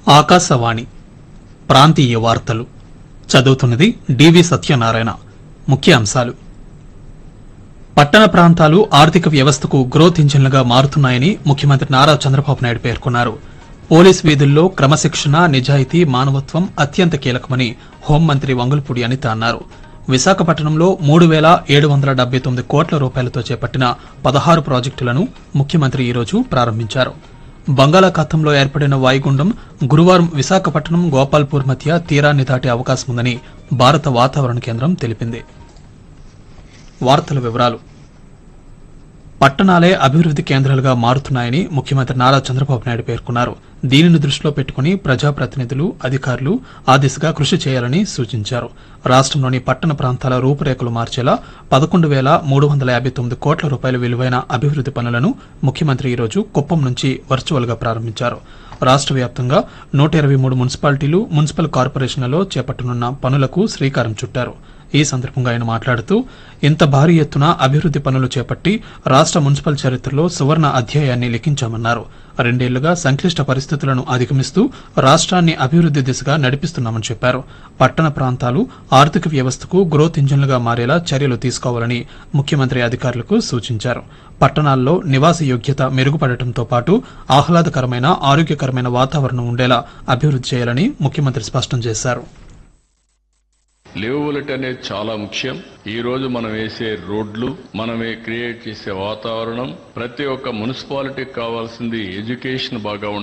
ఆకాశవాణి ప్రాంతీయ వార్తలు చదువుతున్నది డివి సత్యనారాయణ ముఖ్య అంశాలు పట్టణ ప్రాంతాలు ఆర్థిక వ్యవస్థకు గ్రోత్ ఇంజిన్లుగా మారుతున్నాయని ముఖ్యమంత్రి నారా చంద్రబాబు నాయుడు పేర్కొన్నారు పోలీస్ వీధుల్లో క్రమశిక్షణ నిజాయితీ మానవత్వం అత్యంత కీలకమని హోంమంత్రి వంగులపూడి అనిత అన్నారు విశాఖపట్నంలో మూడు వేల ఏడు వందల డెబ్బై తొమ్మిది కోట్ల రూపాయలతో చేపట్టిన పదహారు ప్రాజెక్టులను ముఖ్యమంత్రి ఈరోజు ప్రారంభించారు బంగాళాఖాతంలో ఏర్పడిన వాయుగుండం గురువారం విశాఖపట్నం గోపాల్పూర్ మధ్య తీరాన్ని దాటే అవకాశం ఉందని భారత వాతావరణ కేంద్రం తెలిపింది వార్తల వివరాలు పట్టణాలే అభివృద్ది కేంద్రాలుగా మారుతున్నాయని ముఖ్యమంత్రి నారా చంద్రబాబు నాయుడు పేర్కొన్నారు దీనిని దృష్టిలో పెట్టుకుని ప్రజాప్రతినిధులు అధికారులు ఆ దిశగా కృషి చేయాలని సూచించారు రాష్ట్రంలోని పట్టణ ప్రాంతాల రూపురేఖలు మార్చేలా పదకొండు వేల మూడు వందల యాభై తొమ్మిది కోట్ల రూపాయల విలువైన అభివృద్ది పనులను ముఖ్యమంత్రి ఈరోజు కుప్పం నుంచి వర్చువల్ గా ప్రారంభించారు రాష్ట్ర వ్యాప్తంగా నూట ఇరవై మూడు మున్సిపాలిటీలు మున్సిపల్ కార్పొరేషన్లలో చేపట్టనున్న పనులకు శ్రీకారం చుట్టారు ఈ సందర్భంగా ఆయన మాట్లాడుతూ ఇంత భారీ ఎత్తున అభివృద్ది పనులు చేపట్టి రాష్ట్ర మున్సిపల్ చరిత్రలో సువర్ణ అధ్యాయాన్ని లిఖించామన్నారు రెండేళ్లుగా సంక్లిష్ట పరిస్థితులను అధిగమిస్తూ రాష్ట్రాన్ని అభివృద్ది దిశగా నడిపిస్తున్నామని చెప్పారు పట్టణ ప్రాంతాలు ఆర్థిక వ్యవస్థకు గ్రోత్ ఇంజిన్లుగా మారేలా చర్యలు తీసుకోవాలని ముఖ్యమంత్రి అధికారులకు సూచించారు పట్టణాల్లో నివాస యోగ్యత మెరుగుపడటంతో పాటు ఆహ్లాదకరమైన ఆరోగ్యకరమైన వాతావరణం ఉండేలా అభివృద్ది చేయాలని ముఖ్యమంత్రి స్పష్టం చేశారు లివబిలిటీ అనేది చాలా ముఖ్యం ఈ రోజు మనం వేసే రోడ్లు మనమే క్రియేట్ చేసే వాతావరణం ప్రతి ఒక్క మున్సిపాలిటీకి కావాల్సింది ఎడ్యుకేషన్ బాగా